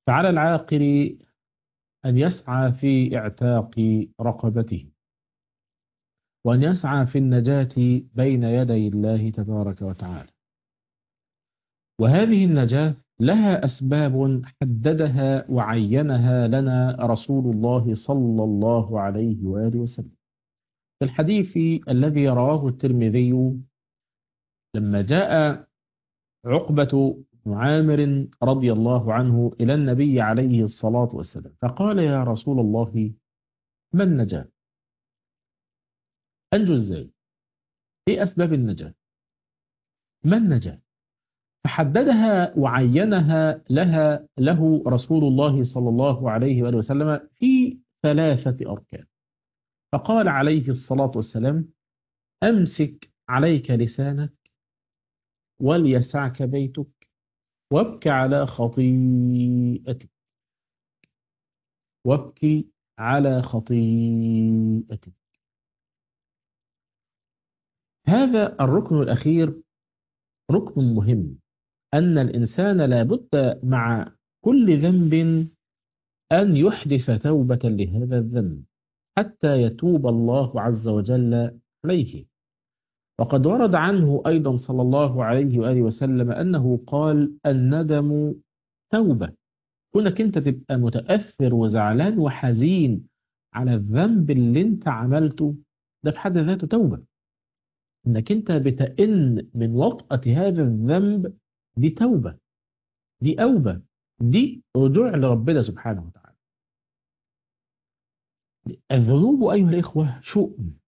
فعلى العاقل أن يسعى في اعتاق رقبته وأن يسعى في النجاة بين يدي الله تبارك وتعالى وهذه النجاة لها أسباب حددها وعينها لنا رسول الله صلى الله عليه وآله وسلم في الحديث الذي رواه الترمذي لما جاء عقبة عامر رضي الله عنه إلى النبي عليه الصلاة والسلام فقال يا رسول الله ما النجاة أنجو إزاي إيه أسباب النجاة ما النجاة فحددها وعينها لها له رسول الله صلى الله عليه وآله وسلم في ثلاثة أركان فقال عليه الصلاة والسلام أمسك عليك لسانك وليسعك بيتك وابك على خطيئتك وابكي على خطيئتك هذا الركن الأخير ركن مهم أن الإنسان لابد مع كل ذنب أن يحدث توبة لهذا الذنب حتى يتوب الله عز وجل عليه وقد ورد عنه أيضا صلى الله عليه وآله وسلم أنه قال الندم توبة كونك أنت تبقى متأثر وزعلان وحزين على الذنب اللي أنت عملته ده في حد ذاته توبة انك انت بتئن من وطأة هذا الذنب دي توبة دي أوبة دي رجوع لربنا سبحانه وتعالى الذنوب أيها الإخوة شؤم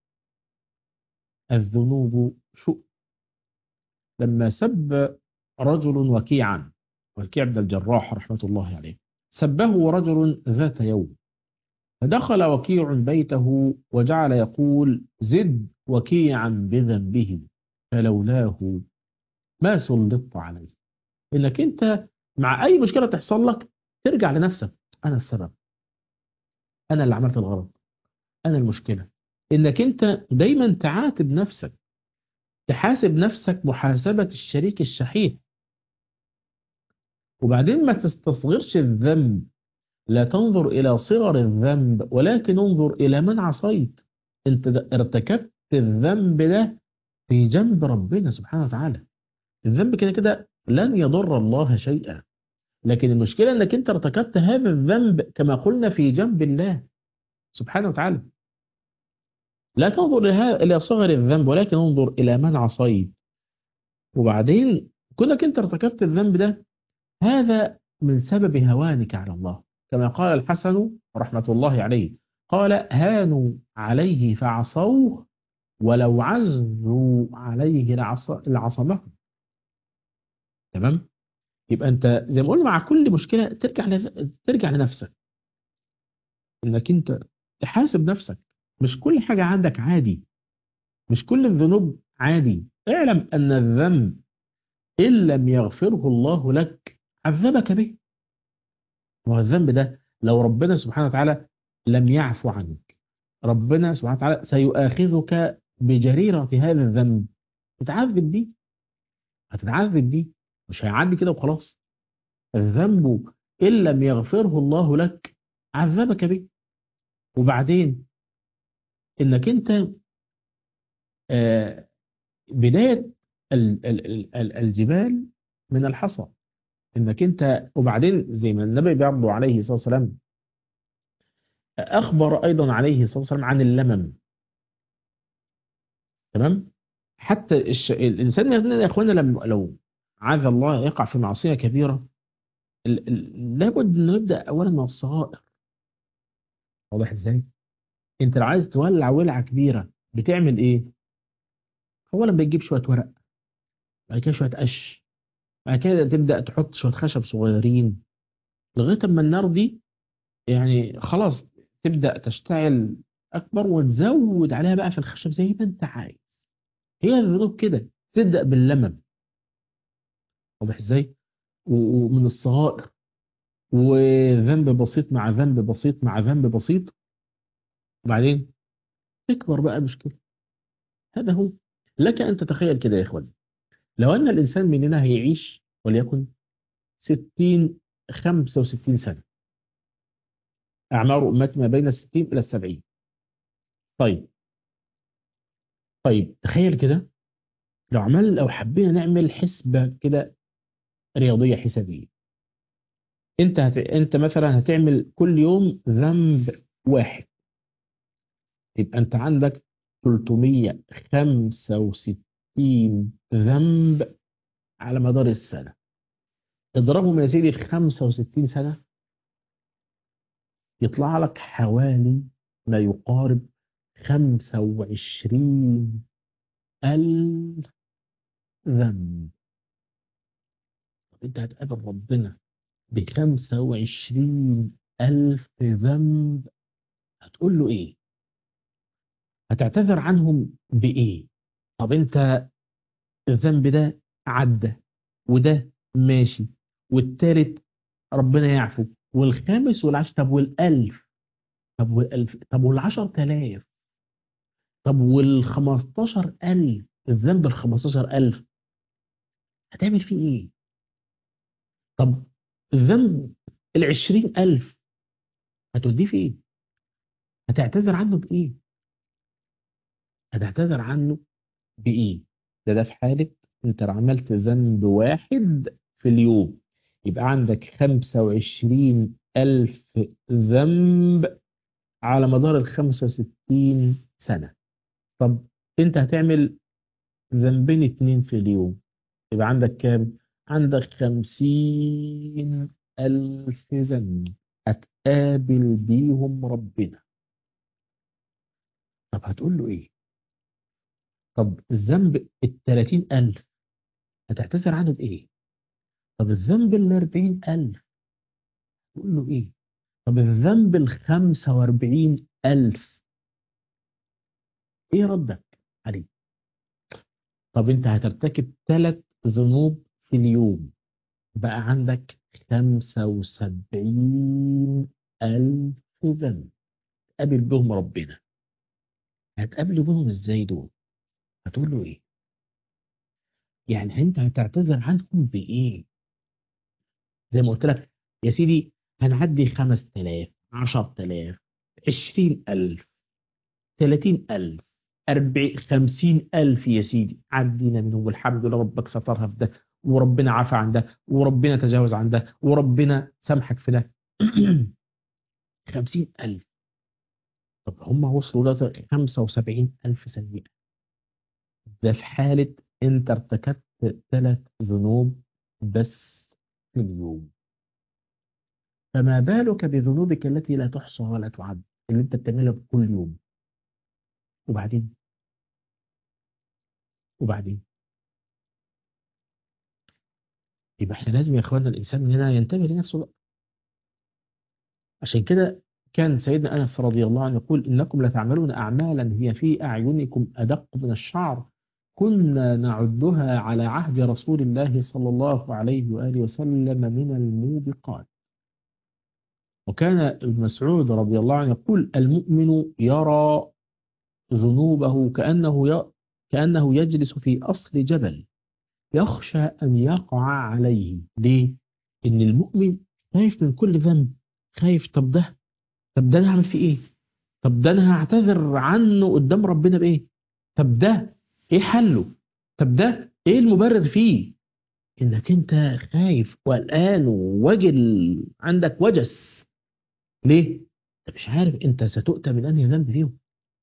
الذنوب شؤم لما سب رجل وكيعا وكيع بن الجراح رحمة الله عليه سبه رجل ذات يوم فدخل وكيع بيته وجعل يقول زد وكيعا بذنبه فلولاه ما سلطت عليه انك انت مع اي مشكلة تحصل لك ترجع لنفسك انا السبب انا اللي عملت الغلط انا المشكلة انك انت دايما تعاتب نفسك تحاسب نفسك محاسبة الشريك الشحيح وبعدين ما تستصغرش الذنب لا تنظر إلى صغر الذنب ولكن انظر إلى من عصيت انت ارتكبت الذنب ده في جنب ربنا سبحانه وتعالى الذنب كده كده لن يضر الله شيئا لكن المشكلة انك انت ارتكبت هذا الذنب كما قلنا في جنب الله سبحانه وتعالى لا تنظر إلى صغر الذنب ولكن انظر إلى من عصيت وبعدين كونك انت ارتكبت الذنب ده هذا من سبب هوانك على الله كما قال الحسن رحمة الله عليه قال هانوا عليه فعصوه ولو عزوا عليه لعصمه تمام يبقى انت زي ما قلنا مع كل مشكلة ترجع ترجع لنفسك انك انت تحاسب نفسك مش كل حاجة عندك عادي مش كل الذنوب عادي اعلم ان الذنب ان لم يغفره الله لك عذبك به والذنب ده لو ربنا سبحانه وتعالى لم يعفو عنك ربنا سبحانه وتعالى سيؤاخذك بجريرة في هذا الذنب تتعذب دي هتتعذب دي مش هيعدي كده وخلاص الذنب إن لم يغفره الله لك عذبك به وبعدين إنك أنت آه بداية الجبال من الحصى انك انت وبعدين زي ما النبي برضه عليه الصلاه والسلام اخبر ايضا عليه الصلاه والسلام عن اللمم تمام حتى الش... الانسان يا اخوانا لما لو عاذ الله يقع في معصيه كبيره ال... ال... لابد انه يبدا اولا من الصغائر واضح ازاي انت لو عايز تولع ولعه كبيره بتعمل ايه اولا بتجيب شويه ورق بعد كده شويه قش بعد كده تبدأ تحط شوية خشب صغيرين لغاية اما النار دي يعني خلاص تبدأ تشتعل أكبر وتزود عليها بقى في الخشب زي ما أنت عايز هي الذنوب كده تبدأ باللمم واضح إزاي؟ ومن الصغائر وذنب بسيط مع ذنب بسيط مع ذنب بسيط وبعدين تكبر بقى المشكلة هذا هو لك أن تتخيل كده يا إخواني لو أن الإنسان مننا هيعيش وليكن ستين 65 سنة أعمار أمتي ما بين الستين إلى السبعين طيب طيب تخيل كده لو عمل لو حبينا نعمل حسبة كده رياضية حسابية انت هت... انت مثلا هتعمل كل يوم ذنب واحد يبقى انت عندك 365 ذنب على مدار السنة اضربهم يا سيدي في 65 سنة يطلع لك حوالي ما يقارب 25 ألف ذنب طب انت هتقابل ربنا ب 25 ألف ذنب هتقول له ايه هتعتذر عنهم بايه طب انت الذنب ده عدى وده ماشي والتالت ربنا يعفو والخامس والعشر طب والألف طب والألف طب والعشر تلاف طب والخمستاشر ألف الذنب الخمستاشر ألف هتعمل فيه ايه طب الذنب العشرين ألف هتوديه في ايه هتعتذر عنه بإيه هتعتذر عنه بإيه ده ده في حالة انت عملت ذنب واحد في اليوم يبقى عندك خمسة وعشرين ألف ذنب على مدار الخمسة وستين سنة طب انت هتعمل ذنبين اتنين في اليوم يبقى عندك كام عندك خمسين ألف ذنب هتقابل بيهم ربنا طب هتقول له ايه طب الذنب التلاتين ألف هتعتذر عنه بإيه طب الذنب الأربعين ألف تقول له إيه طب الذنب الخمسة وأربعين ألف إيه ردك عليه طب أنت هترتكب ثلاث ذنوب في اليوم بقى عندك خمسة وسبعين ألف ذنب تقابل بهم ربنا هتقابل بهم إزاي دول هتقول له ايه يعني انت هتعتذر عنهم بايه زي ما قلت لك يا سيدي هنعدي 5000 10000 20000 30000 40 50000 يا سيدي عدينا منهم والحمد لله ربك سترها في ده وربنا عفى عن ده وربنا تجاوز عن ده وربنا سامحك في ده 50000 طب هم وصلوا ل 75000 سيئة ده في حالة انت ارتكبت ثلاث ذنوب بس في اليوم فما بالك بذنوبك التي لا تحصى ولا تعد اللي انت بتعملها كل يوم وبعدين وبعدين يبقى احنا لازم يا اخوانا الانسان مننا ينتبه لنفسه بقى عشان كده كان سيدنا انس رضي الله عنه يقول انكم لتعملون اعمالا هي في اعينكم ادق من الشعر كنا نعدها على عهد رسول الله صلى الله عليه وآله وسلم من الموبقات وكان ابن مسعود رضي الله عنه يقول المؤمن يرى ذنوبه كأنه ي... كأنه يجلس في أصل جبل يخشى أن يقع عليه ليه؟ إن المؤمن خايف من كل ذنب خايف طب ده طب ده أنا هعمل فيه إيه؟ طب ده أنا هعتذر عنه قدام ربنا بإيه؟ طب ده ايه حله طب ده ايه المبرر فيه انك انت خايف وقلقان ووجل عندك وجس ليه انت مش عارف انت ستؤتى من انهي ذنب فيهم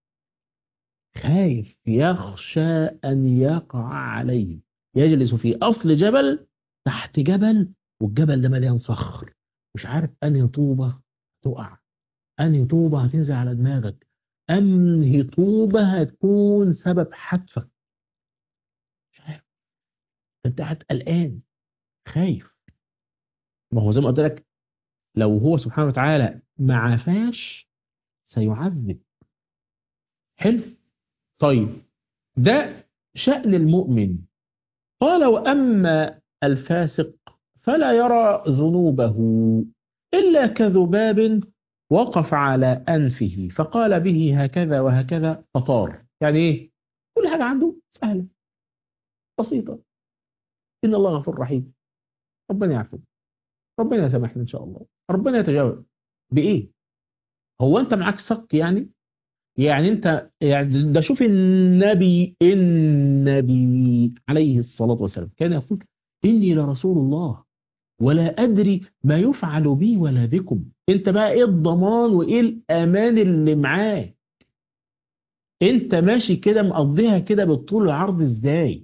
خايف يخشى ان يقع عليه يجلس في اصل جبل تحت جبل والجبل ده مليان صخر مش عارف انهي طوبه تقع انهي طوبه هتنزل على دماغك انهي طوبه هتكون سبب حتفك مش عارف انت قاعد قلقان خايف ما هو زي ما قلت لك لو هو سبحانه وتعالى ما عافاش سيعذب حلو طيب ده شأن المؤمن قال وأما الفاسق فلا يرى ذنوبه إلا كذباب وقف على أنفه فقال به هكذا وهكذا فطار يعني إيه كل حاجة عنده سهلة بسيطة إن الله غفور رحيم ربنا يعفو ربنا يسامحنا ان شاء الله ربنا يتجاوز بايه هو انت معاك صك يعني يعني انت يعني ده شوف النبي النبي عليه الصلاة والسلام كان يقول إني لرسول الله ولا أدري ما يفعل بي ولا بكم انت بقى ايه الضمان وايه الأمان اللي معاك انت ماشي كده مقضيها كده بالطول والعرض ازاي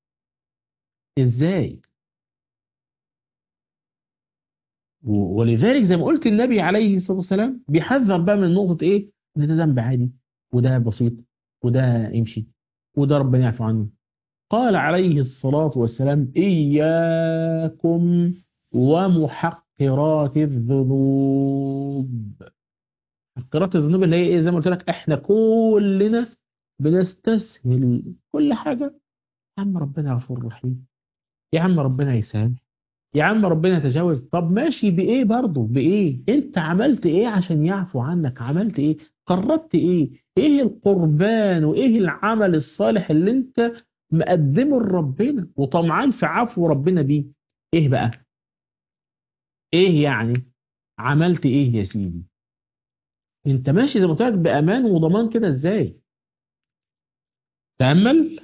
ازاي ولذلك زي ما قلت النبي عليه الصلاة والسلام بيحذر بقى من نقطة ايه ان ده ذنب عادي وده بسيط وده يمشي وده ربنا يعفو عنه قال عليه الصلاة والسلام إياكم ومحقرات الذنوب محقرات الذنوب اللي هي ايه زي ما قلت لك احنا كلنا بنستسهل كل حاجة يا عم ربنا غفور رحيم يا عم ربنا يسامح يا عم ربنا يتجاوز طب ماشي بإيه برضه بإيه انت عملت ايه عشان يعفو عنك عملت ايه قربت ايه ايه القربان وايه العمل الصالح اللي انت مقدمه لربنا وطمعان في عفو ربنا بيه ايه بقى ايه يعني عملت ايه يا سيدي انت ماشي زي ما قلت لك بامان وضمان كده ازاي تأمل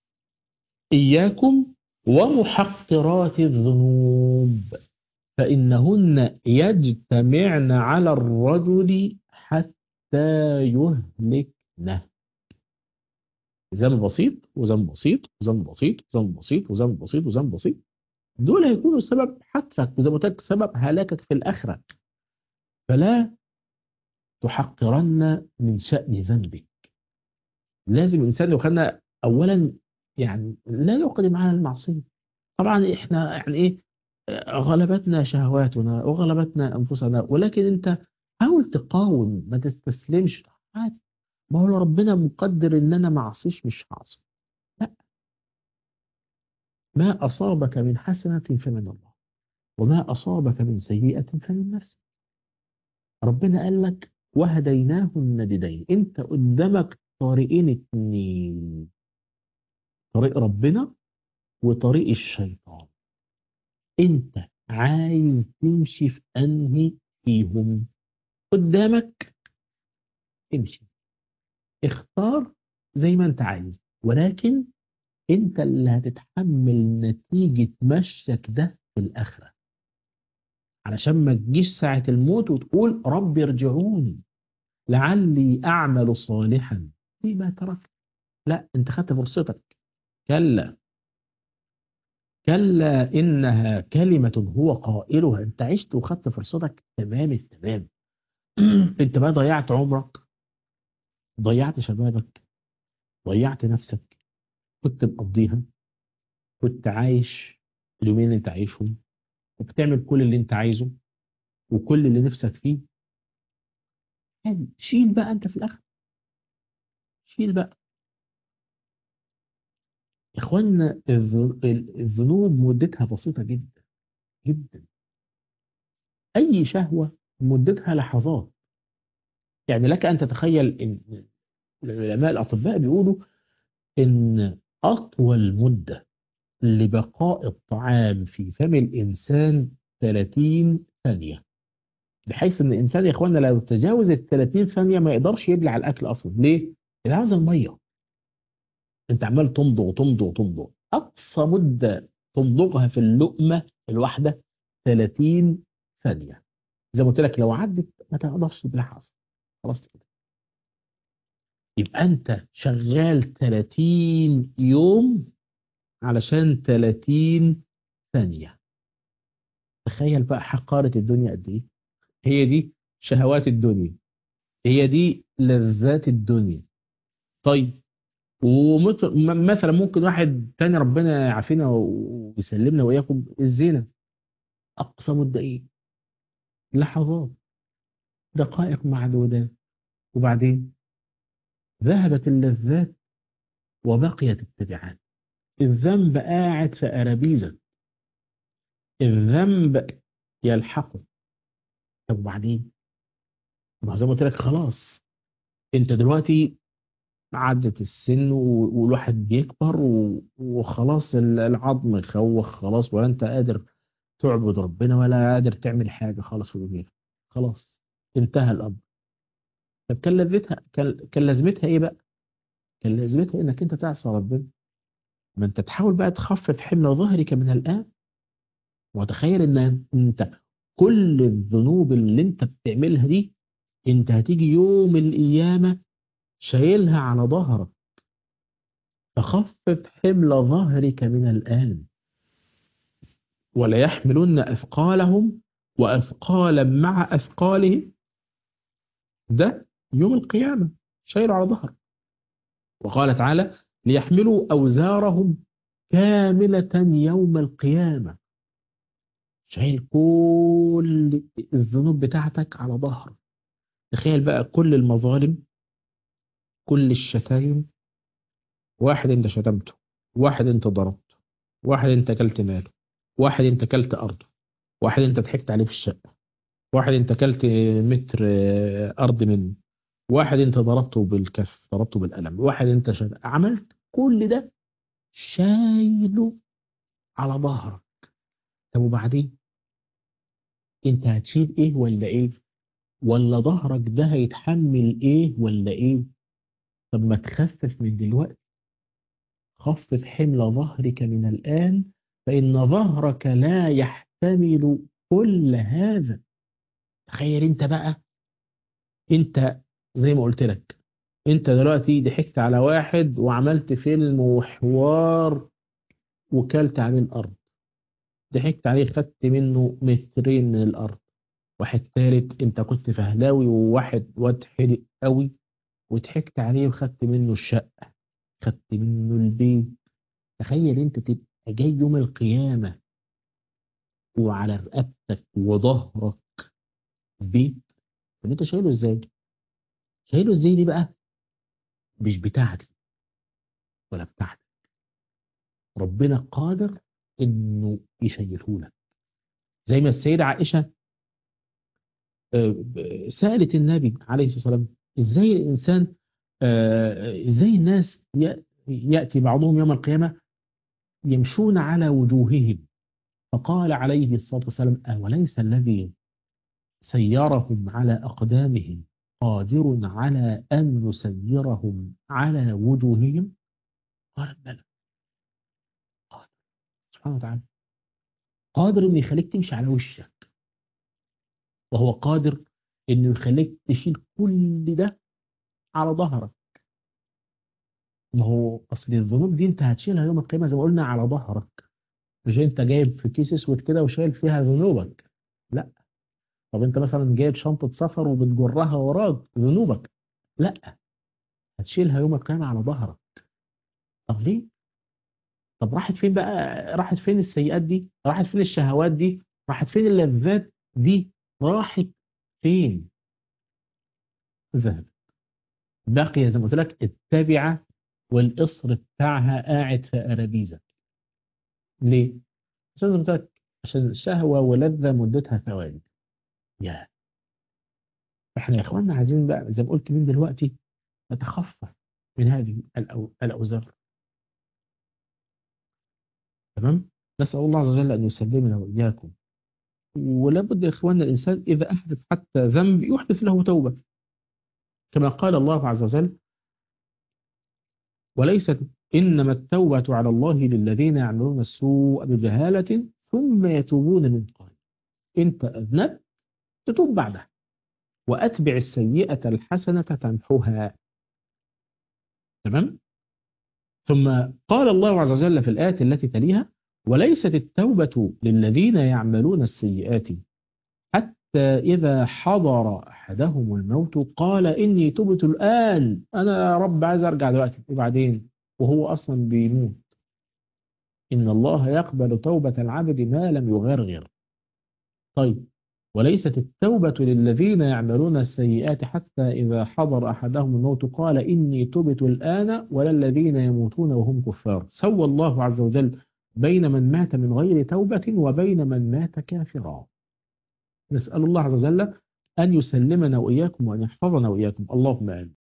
إياكم ومحقرات الذنوب فإنهن يجتمعن على الرجل حتى يهلكنه ذنب بسيط وذنب بسيط وذنب بسيط وذنب بسيط وذنب بسيط وذنب بسيط دول هيكونوا سبب حتفك وزي ما قلت لك سبب هلاكك في الآخرة فلا تحقرن من شأن ذنبك لازم الإنسان يخلنا أولا يعني لا يقدم على المعصية طبعا احنا يعني ايه غلبتنا شهواتنا وغلبتنا انفسنا ولكن انت حاول تقاوم ما تستسلمش عادي ما هو ربنا مقدر ان انا ما اعصيش مش هعصي لا ما اصابك من حسنة فمن الله وما اصابك من سيئة فمن نفسك ربنا قال لك وهديناه النجدين انت قدامك طريقين اتنين طريق ربنا وطريق الشيطان انت عايز تمشي في انهي فيهم قدامك امشي اختار زي ما انت عايز ولكن انت اللي هتتحمل نتيجة مشيك ده في الاخرة علشان ما تجيش ساعة الموت وتقول رب ارجعوني لعلي اعمل صالحا فيما تركت لا انت خدت فرصتك كلا كلا إنها كلمة هو قائلها أنت عشت وخدت فرصتك تمام التمام أنت بقى ضيعت عمرك ضيعت شبابك ضيعت نفسك كنت مقضيها كنت عايش اليومين اللي انت عايشهم وبتعمل كل اللي انت عايزه وكل اللي نفسك فيه يعني شيل بقى انت في الاخر شيل بقى يا اخوانا الذنوب مدتها بسيطة جدا جدا اي شهوة مدتها لحظات يعني لك ان تتخيل ان العلماء الاطباء بيقولوا ان اطول مدة لبقاء الطعام في فم الانسان 30 ثانية بحيث ان الانسان يا اخوانا لو تجاوز ال 30 ثانية ما يقدرش يبلع الاكل اصلا ليه؟ لان عاوز الميه انت عمال تمضغ تمضغ تمضغ اقصى مده تمضغها في اللقمه الواحده 30 ثانيه زي ما قلت لك لو عدت ما تقدرش تبلعها اصلا خلاص كده يبقى انت شغال 30 يوم علشان 30 ثانيه تخيل بقى حقاره الدنيا قد ايه هي دي شهوات الدنيا هي دي لذات الدنيا طيب ومثلا ممكن واحد تاني ربنا يعافينا ويسلمنا وإياكم الزنا أقصى مدة إيه لحظات دقائق معدودات وبعدين ذهبت اللذات وبقيت التبعات الذنب قاعد في أرابيزة الذنب يلحقه طب وبعدين ما زي ما قلت لك خلاص انت دلوقتي عدت السن والواحد بيكبر وخلاص العظم يخوخ خلاص ولا انت قادر تعبد ربنا ولا قادر تعمل حاجة خالص في الدنيا خلاص انتهى الأمر طب كان لذتها كان كان لازمتها ايه بقى كان لازمتها انك انت تعصى ربنا ما انت تحاول بقى تخفف حمل ظهرك من الآن وتخيل ان انت كل الذنوب اللي انت بتعملها دي انت هتيجي يوم القيامة شايلها على ظهرك فخفف حمل ظهرك من الآن ولا يحملن أثقالهم وأثقالا مع أثقالهم ده يوم القيامة شايله على ظهرك وقال تعالى ليحملوا أوزارهم كاملة يوم القيامة شايل كل الذنوب بتاعتك على ظهرك تخيل بقى كل المظالم كل الشتايم واحد انت شتمته واحد انت ضربته واحد انت اكلت ماله واحد انت اكلت ارضه واحد انت ضحكت عليه في الشقة واحد انت اكلت متر ارض منه واحد انت ضربته بالكف ضربته بالقلم واحد انت شد... عملت كل ده شايله على ظهرك طب وبعدين انت هتشيل ايه ولا ايه ولا ظهرك ده هيتحمل ايه ولا ايه طب ما تخفف من دلوقتي خفف حمل ظهرك من الآن فإن ظهرك لا يحتمل كل هذا تخيل انت بقى انت زي ما قلت لك انت دلوقتي ضحكت على واحد وعملت فيلم وحوار وكلت عليه الأرض ضحكت عليه خدت منه مترين من الأرض واحد تالت انت كنت فهلاوي وواحد واد حدق قوي وضحكت عليه وخدت منه الشقة خدت منه البيت تخيل انت تبقى جاي يوم القيامة وعلى رقبتك وظهرك بيت طب انت شايله ازاي شايله ازاي دي بقى مش بتاعتي ولا بتاعتك ربنا قادر انه يشيله لك زي ما السيدة عائشة سألت النبي عليه الصلاة والسلام ازاي الانسان ازاي الناس يأتي بعضهم يوم القيامة يمشون على وجوههم فقال عليه الصلاة والسلام أوليس الذي سيرهم على أقدامهم قادر على أن يسيرهم على وجوههم قال بلى قادر سبحانه وتعالى قادر أن يخليك تمشي على وشك وهو قادر أنه يخليك تشيل كل ده على ظهرك ما هو أصل الذنوب دي أنت هتشيلها يوم القيامة زي ما قلنا على ظهرك مش أنت جايب في كيس أسود كده وشايل فيها ذنوبك لا طب أنت مثلا جايب شنطة سفر وبتجرها وراك ذنوبك لا هتشيلها يوم القيامة على ظهرك طب ليه؟ طب راحت فين بقى راحت فين السيئات دي راحت فين الشهوات دي راحت فين اللذات دي راحت فين ذهب بقي زي ما قلت لك التابعة والقصر بتاعها قاعد في أرابيزة ليه؟ عشان زي ما قلت لك عشان الشهوة ولذة مدتها ثواني يا احنا يا اخواننا عايزين بقى زي ما قلت من دلوقتي نتخفف من هذه الأو... الأوزار تمام؟ نسأل الله عز وجل أن يسلمنا وإياكم ولابد يا إخواننا الإنسان إذا أحدث حتى ذنب يحدث له توبة كما قال الله عز وجل وليست إنما التوبة على الله للذين يعملون السوء بجهالة ثم يتوبون من قبل أنت أذنبت تتوب بعدها وأتبع السيئة الحسنة تمحوها تمام ثم قال الله عز وجل في الآية التي تليها وليست التوبة للذين يعملون السيئات حتى إذا حضر أحدهم الموت قال إني تبت الآن أنا يا رب عايز أرجع دلوقتي وبعدين وهو أصلا بيموت إن الله يقبل توبة العبد ما لم يغرغر طيب وليست التوبة للذين يعملون السيئات حتى إذا حضر أحدهم الموت قال إني تبت الآن ولا الذين يموتون وهم كفار سوى الله عز وجل بين من مات من غير توبة وبين من مات كافرا نسأل الله عز وجل أن يسلمنا وإياكم وأن يحفظنا وإياكم اللهم آمين